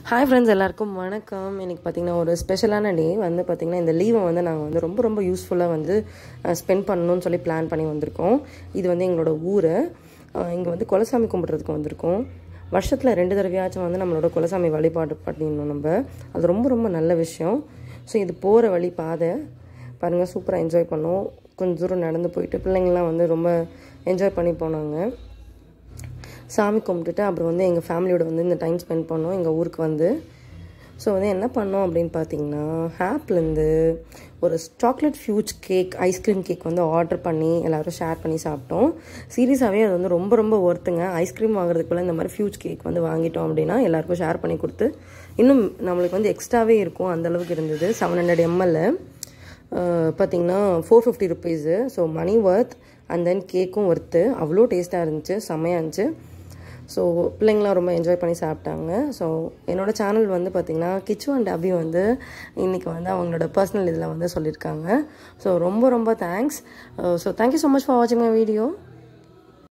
hi friends எல்லாருக்கும் வணக்கம் இன்னைக்கு பார்த்தீங்கன்னா ஒரு ஸ்பெஷலான டே வந்து பார்த்திங்கன்னா இந்த லீவை வந்து நாங்கள் வந்து ரொம்ப ரொம்ப யூஸ்ஃபுல்லாக வந்து ஸ்பெண்ட் பண்ணணும்னு சொல்லி பிளான் பண்ணி வந்திருக்கோம் இது வந்து எங்களோட ஊர் இங்கே வந்து குலசாமி கும்பிட்றதுக்கு வந்திருக்கோம் வருஷத்தில் ரெண்டு தடவையாச்சும் வந்து நம்மளோட குலசாமி வழிபாடு பண்ணிடணும் நம்ம அது ரொம்ப ரொம்ப நல்ல விஷயம் ஸோ இது போகிற வழி பாதை பாருங்கள் சூப்பராக என்ஜாய் பண்ணோம் கொஞ்சம் தூரம் நடந்து போயிட்டு பிள்ளைங்கள்லாம் வந்து ரொம்ப என்ஜாய் பண்ணி போனாங்க சாமி கும்பிட்டுட்டு அப்புறம் வந்து எங்கள் ஃபேமிலியோட வந்து இந்த டைம் ஸ்பெண்ட் பண்ணோம் எங்கள் ஊருக்கு வந்து ஸோ வந்து என்ன பண்ணோம் அப்படின்னு பார்த்தீங்கன்னா ஹாப்லேருந்து ஒரு chocolate fudge cake ice cream cake வந்து ஆர்டர் பண்ணி எல்லோரும் ஷேர் பண்ணி சாப்பிட்டோம் சீரியஸாகவே அது வந்து ரொம்ப ரொம்ப ஒர்த்துங்க ஐஸ்கிரீம் வாங்குறதுக்குள்ள இந்த மாதிரி ஃப்யூச் கேக் வந்து வாங்கிட்டோம் அப்படின்னா எல்லாருக்கும் ஷேர் பண்ணி கொடுத்து இன்னும் நம்மளுக்கு வந்து எக்ஸ்ட்ராவே இருக்கும் அந்தளவுக்கு இருந்தது செவன் ஹண்ட்ரட் எம்எல் பார்த்திங்கன்னா four fifty rupees so money worth and then கேக்கும் ஒர்த்து அவ்வளோ டேஸ்ட்டாக இருந்துச்சு செம்மையாக இருந்துச்சு ஸோ பிள்ளைங்களாம் ரொம்ப என்ஜாய் பண்ணி சாப்பிட்டாங்க ஸோ என்னோடய சேனல் வந்து பார்த்திங்கன்னா கிச்சு அண்ட் அபி வந்து இன்றைக்கி வந்து அவங்களோட பர்சனல் இதில் வந்து சொல்லியிருக்காங்க ஸோ ரொம்ப ரொம்ப thanks so thank you so much for வாட்சிங் மை வீடியோ